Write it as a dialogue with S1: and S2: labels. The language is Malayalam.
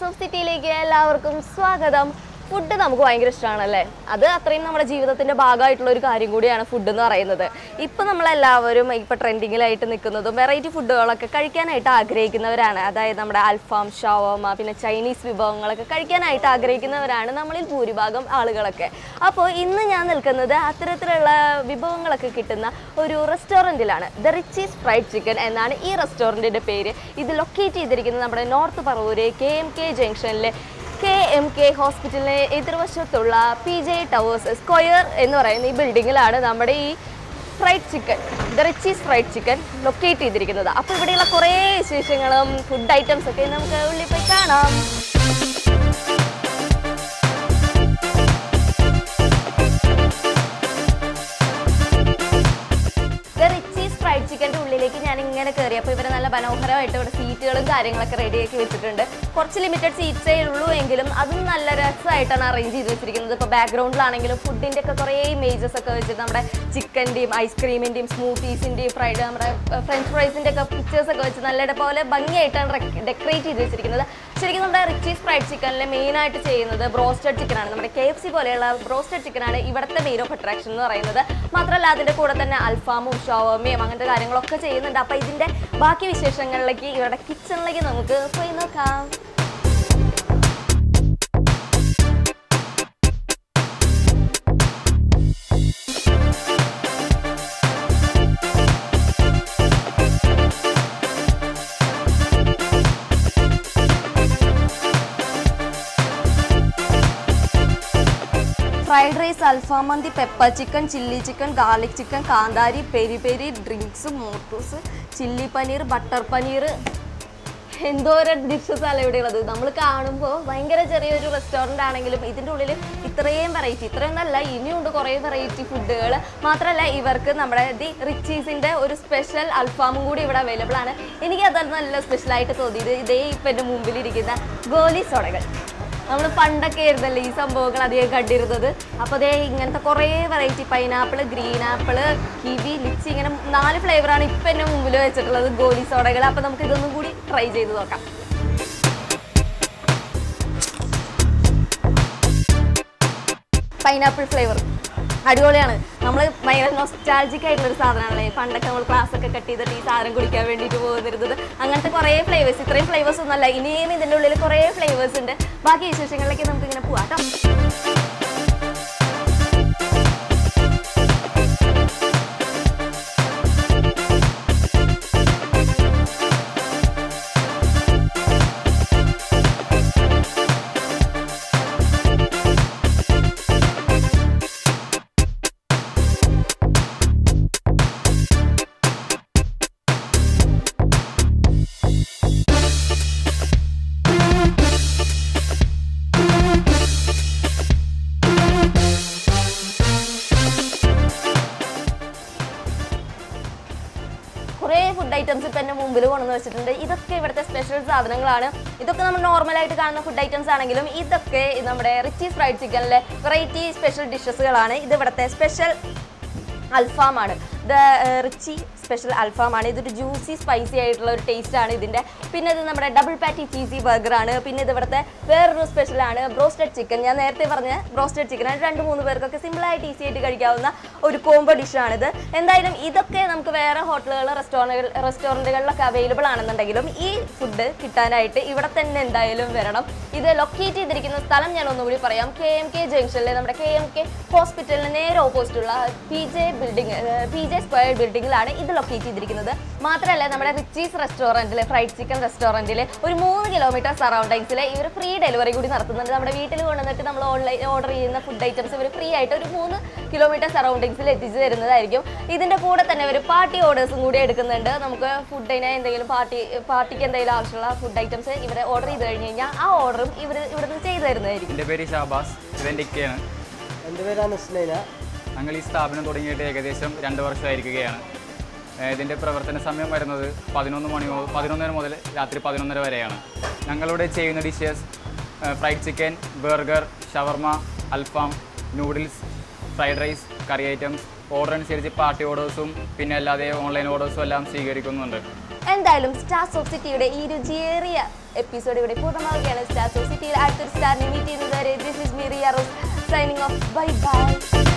S1: ഓഫ് സിറ്റിയിലേക്ക് എല്ലാവർക്കും സ്വാഗതം ഫുഡ് നമുക്ക് ഭയങ്കര ഇഷ്ടമാണല്ലേ അത് അത്രയും നമ്മുടെ ജീവിതത്തിന്റെ ഭാഗമായിട്ടുള്ള ഒരു കാര്യം കൂടിയാണ് ഫുഡ് എന്ന് പറയുന്നത് ഇപ്പം നമ്മളെല്ലാവരും ഇപ്പം ട്രെൻഡിങ്ങിലായിട്ട് നിൽക്കുന്നതും വെറൈറ്റി ഫുഡുകളൊക്കെ കഴിക്കാനായിട്ട് ആഗ്രഹിക്കുന്നവരാണ് അതായത് നമ്മുടെ അൽഫാം ഷവർമ പിന്നെ ചൈനീസ് വിഭവങ്ങളൊക്കെ കഴിക്കാനായിട്ട് ആഗ്രഹിക്കുന്നവരാണ് നമ്മളിൽ ഭൂരിഭാഗം ആളുകളൊക്കെ അപ്പോൾ ഇന്ന് ഞാൻ നിൽക്കുന്നത് അത്തരത്തിലുള്ള വിഭവങ്ങളൊക്കെ കിട്ടുന്ന ഒരു റെസ്റ്റോറൻറ്റിലാണ് ദ റിച്ചീസ് ഫ്രൈഡ് ചിക്കൻ എന്നാണ് ഈ റെസ്റ്റോറൻറ്റിൻ്റെ പേര് ഇത് ലൊക്കേറ്റ് ചെയ്തിരിക്കുന്നത് നമ്മുടെ north Paravur K M K ജംഗ്ഷനിലെ കെ എം കെ ഹോസ്പിറ്റലിന് എതിർവശത്തുള്ള പി ജെ ടവേഴ്സ് സ്ക്വയർ എന്ന് പറയുന്ന ഈ ബിൽഡിങ്ങിലാണ് നമ്മുടെ ഈ fried chicken the Richie's Fried Chicken locate ചെയ്തിരിക്കുന്നത് അപ്പോൾ ഇവിടെയുള്ള കുറേ വിശേഷങ്ങളും ഫുഡ് ഐറ്റംസ് ഒക്കെ നമുക്ക് ഉള്ളിൽ പോയി കാണാം ദ റിച്ചീസ് ഫ്രൈഡ് ചിക്കൻ്റെ ഉള്ളിലേക്ക് ഞാൻ ഇങ്ങനെ കയറി അപ്പോൾ ഇവർ നല്ല മനോഹരമായിട്ട് ഇവിടെ സീറ്റുകളും കാര്യങ്ങളൊക്കെ റെഡിയാക്കി വെച്ചിട്ടുണ്ട് കുറച്ച് ലിമിറ്റഡ് സീറ്റ്സേ ഉള്ളൂ എങ്കിലും അതും നല്ല രസമായിട്ടാണ് അറേഞ്ച് ചെയ്ത് വെച്ചിരിക്കുന്നത് ഇപ്പോൾ ബാക്ക്ഗ്രൗണ്ടിലാണെങ്കിലും ഫുഡിൻ്റെ ഒക്കെ കുറേ ഇമേജസ് ഒക്കെ വെച്ചിട്ട് നമ്മുടെ ചിക്കൻ്റെയും ഐസ്ക്രീമിൻ്റെയും സ്മൂത്തീസിൻ്റെയും ഫ്രൈഡ് നമ്മുടെ ഫ്രഞ്ച് ഫ്രൈസിൻ്റെ ഒക്കെ പിക്ചേഴ്സ് ഒക്കെ വെച്ച് നല്ല പോലെ ഭംഗിയായിട്ടാണ് ഡെക്കറേറ്റ് ചെയ്ത് വെച്ചിരിക്കുന്നത് ശരിക്കും നമ്മുടെ റിച്ചീസ് ഫ്രൈഡ് ചിക്കനിൽ മെയിനായിട്ട് ചെയ്യുന്നത് ബ്രോസ്റ്റഡ് ചിക്കനാണ് നമ്മുടെ കെ എഫ് സി പോലെയുള്ള ബ്രോസ്റ്റഡ് ചിക്കനാണ് ഇവിടുത്തെ മെയിൻ ഓഫ് അട്രാക്ഷൻ എന്ന് പറയുന്നത് മാത്രമല്ല അതിൻ്റെ കൂടെ തന്നെ അൽഫാമും ഷവർമയും അങ്ങനത്തെ കാര്യങ്ങളൊക്കെ ചെയ്യുന്നുണ്ട് അപ്പോൾ ഇതിൻ്റെ ബാക്കി വിശേഷങ്ങളിലേക്ക് ഇവരുടെ കിച്ചണിലേക്ക് നമുക്ക് പോയി നോക്കാം ഫ്രൈഡ് റൈസ് അൽഫാം മന്തി pepper chicken chilli chicken garlic chicken കാന്താരി പെരി പെരി ഡ്രിങ്ക്സ് മോട്ടൂസ് ചില്ലി പനീർ ബട്ടർ പനീർ എന്തോരം ഡിഷസ് അല്ല ഇവിടെ ഉള്ളത് നമ്മൾ കാണുമ്പോൾ ഭയങ്കര ചെറിയൊരു റെസ്റ്റോറൻ്റ് ആണെങ്കിലും ഇതിൻ്റെ ഉള്ളിൽ ഇത്രയും വെറൈറ്റി ഇത്രയും നല്ല ഇനിയുണ്ട് കുറേ വെറൈറ്റി ഫുഡുകൾ മാത്രമല്ല ഇവർക്ക് നമ്മുടെ ദി റിച്ചീസിൻ്റെ ഒരു സ്പെഷ്യൽ അൽഫാമും കൂടി ഇവിടെ അവൈലബിൾ ആണ് എനിക്ക് അത് നല്ല സ്പെഷ്യലായിട്ട് തോന്നിയത് ഇതേ ഇപ്പം എൻ്റെ മുമ്പിലിരിക്കുന്ന ഗോലി സോഡകൾ നമ്മൾ പണ്ടൊക്കെ ആയിരുന്നല്ലേ ഈ സംഭവങ്ങൾ അധികം കണ്ടിരുന്നത് അപ്പോൾ അതേ ഇങ്ങനത്തെ കുറേ variety pineapple green apple kiwi lychee ഇങ്ങനെ നാല് ഫ്ലേവറാണ് ഇപ്പം എൻ്റെ മുമ്പിൽ വെച്ചിട്ടുള്ളത് ഗോലി സോഡകൾ അപ്പോൾ നമുക്ക് ഇതൊന്നും കൂടി ട്രൈ ചെയ്ത് നോക്കാം പൈനാപ്പിൾ ഫ്ലേവർ അടിപൊളിയാണ് നമ്മൾ ഭയങ്കര നൊസ്റ്റാൾജിക് ആയിട്ടുള്ള ഒരു സാധനമാണല്ലേ പണ്ടൊക്കെ നമ്മൾ ക്ലാസ് ഒക്കെ കട്ട് ചെയ്തിട്ട് ഈ സാധനം കുടിക്കാൻ വേണ്ടിയിട്ട് പോകുന്നിരുന്നത് അങ്ങനത്തെ കുറേ ഫ്ലേവേഴ്സ് ഇത്രയും ഫ്ലേവേഴ്സ് ഒന്നല്ല ഇനിയും ഇതിൻ്റെ ഉള്ളിൽ കുറേ ഫ്ലേവേഴ്സ് ഉണ്ട് ബാക്കി വിശേഷങ്ങളിലേക്ക് നമുക്ക് ഇങ്ങനെ പോവാം കേട്ടോ കുറേ ഫുഡ് ഐറ്റംസ് ഇപ്പം എൻ്റെ മുമ്പിൽ കൊണ്ടുവന്ന് വെച്ചിട്ടുണ്ട് ഇതൊക്കെ ഇവിടുത്തെ സ്പെഷ്യൽ സാധനങ്ങളാണ് ഇതൊക്കെ നമ്മൾ നോർമലായിട്ട് കാണുന്ന ഫുഡ് ഐറ്റംസ് ആണെങ്കിലും ഇതൊക്കെ നമ്മുടെ റിച്ചീസ് ഫ്രൈഡ് ചിക്കനിലെ വെറൈറ്റി സ്പെഷ്യൽ ഡിഷസുകളാണ് ഇത് ഇവിടുത്തെ സ്പെഷ്യൽ അൽഫാമാണ് ദ റിച്ചി സ്പെഷ്യൽ അൽഫാമാണ് ഇതൊരു ജ്യൂസി സ്പൈസി ആയിട്ടുള്ള ഒരു ടേസ്റ്റ് ആണ് ഇതിൻ്റെ പിന്നെ ഇത് നമ്മുടെ ഡബിൾ പാറ്റി ചീസി ബർഗറാണ് പിന്നെ ഇത് ഇവിടുത്തെ വേറൊരു സ്പെഷ്യലാണ് ബ്രോസ്റ്റഡ് ചിക്കൻ ഞാൻ നേരത്തെ പറഞ്ഞ ബ്രോസ്റ്റഡ് ചിക്കൻ രണ്ട് മൂന്ന് പേർക്കൊക്കെ സിമ്പിളായിട്ട് ഈസി ആയിട്ട് കഴിക്കാവുന്ന ഒരു കോംബോ ഡിഷാണിത് എന്തായാലും ഇതൊക്കെ നമുക്ക് വേറെ ഹോട്ടലുകൾ റെസ്റ്റോറൻറ്റുകൾ റെസ്റ്റോറൻറ്റുകളിലൊക്കെ അവൈലബിൾ ആണെന്നുണ്ടെങ്കിലും ഈ ഫുഡ് കിട്ടാനായിട്ട് ഇവിടെ തന്നെ എന്തായാലും വരണം ഇത് ലൊക്കേറ്റ് ചെയ്തിരിക്കുന്ന സ്ഥലം ഞാൻ ഒന്നുകൂടി പറയാം കെ എം കെ ജംഗ്ഷനിലെ നമ്മുടെ കെ എം കെ ഹോസ്പിറ്റലിന് നേരെ ഓപ്പോസിറ്റുള്ള P J building P J square ബിൽഡിങ്ങിലാണ് ഇത് ലൊക്കേറ്റ് ചെയ്തിരിക്കുന്നത് മാത്രമല്ല നമ്മുടെ റിച്ചീസ് റെസ്റ്റോറൻറ്റിൽ ഫ്രൈഡ് ചിക്കൻ റെസ്റ്റോറൻറ്റിൽ ഒരു മൂന്ന് കിലോമീറ്റർ സറൗണ്ടിങ്സിൽ ഇവർ ഫ്രീ ഡെലിവറി കൂടി നടത്തുന്നുണ്ട് നമ്മുടെ വീട്ടിൽ കൊണ്ടുവന്നിട്ട് നമ്മൾ ഓൺലൈൻ ഓർഡർ ചെയ്യുന്ന ഫുഡ് ഐറ്റംസ് ഇവർ ഫ്രീ ആയിട്ട് ഒരു മൂന്ന് കിലോമീറ്റർ സറൗണ്ടിങ്സിൽ എത്തിച്ചു തരുന്നതായിരിക്കും ഇതിൻ്റെ കൂടെ തന്നെ ഒരു പാർട്ടി ഓർഡേഴ്സും കൂടി എടുക്കുന്നുണ്ട് നമുക്ക് ഫുഡിന് എന്തെങ്കിലും പാർട്ടി പാർട്ടിക്ക് എന്തെങ്കിലും ആവശ്യമുള്ള ഫുഡ് ഐറ്റംസ് ഇവർ ഓർഡർ ചെയ്ത് കഴിഞ്ഞ് കഴിഞ്ഞാൽ ആ ഓർഡറും ഇവർ ഇവിടുന്ന് ചെയ്തു തരുന്നതായിരിക്കും
S2: എൻ്റെ പേര് ഷാബാസ് ഇതെൻ്റെ ഇക്കയാണ്
S3: എൻ്റെ പേര് അനസ്ലൈന
S2: ഞങ്ങൾ ഈ സ്ഥാപനം തുടങ്ങിയിട്ട് ഏകദേശം രണ്ട് വർഷമായിരിക്കുകയാണ് ഏഹ് ഇതിൻ്റെ പ്രവർത്തന സമയം വരുന്നത് പതിനൊന്ന് മണി മുതൽ പതിനൊന്നര മുതൽ രാത്രി പതിനൊന്നര വരെയാണ് ഞങ്ങളിവിടെ ചെയ്യുന്ന dishes fried chicken burger shawarma അൽഫാം noodles fried rice curry items order അനുസരിച്ച് പാർട്ടി ഓർഡേഴ്സും പിന്നെ അല്ലാതെ ഓൺലൈൻ ഓർഡേഴ്സും എല്ലാം സ്വീകരിക്കുന്നുണ്ട്
S1: എന്തായാലും സ്റ്റാർസ് ഓഫ് സിറ്റിയുടെ ഈ രുചിയേറിയ എപ്പിസോഡ് ഇവിടെ പൂർണ്ണമാവുകയാണ് സ്റ്റാർസ് ഓഫ് സിറ്റിയിൽ അടുത്തൊരു സ്റ്റാറിനെ മീറ്റ് ചെയ്യുന്നത് വരെ this is me Riya Rose signing off bye by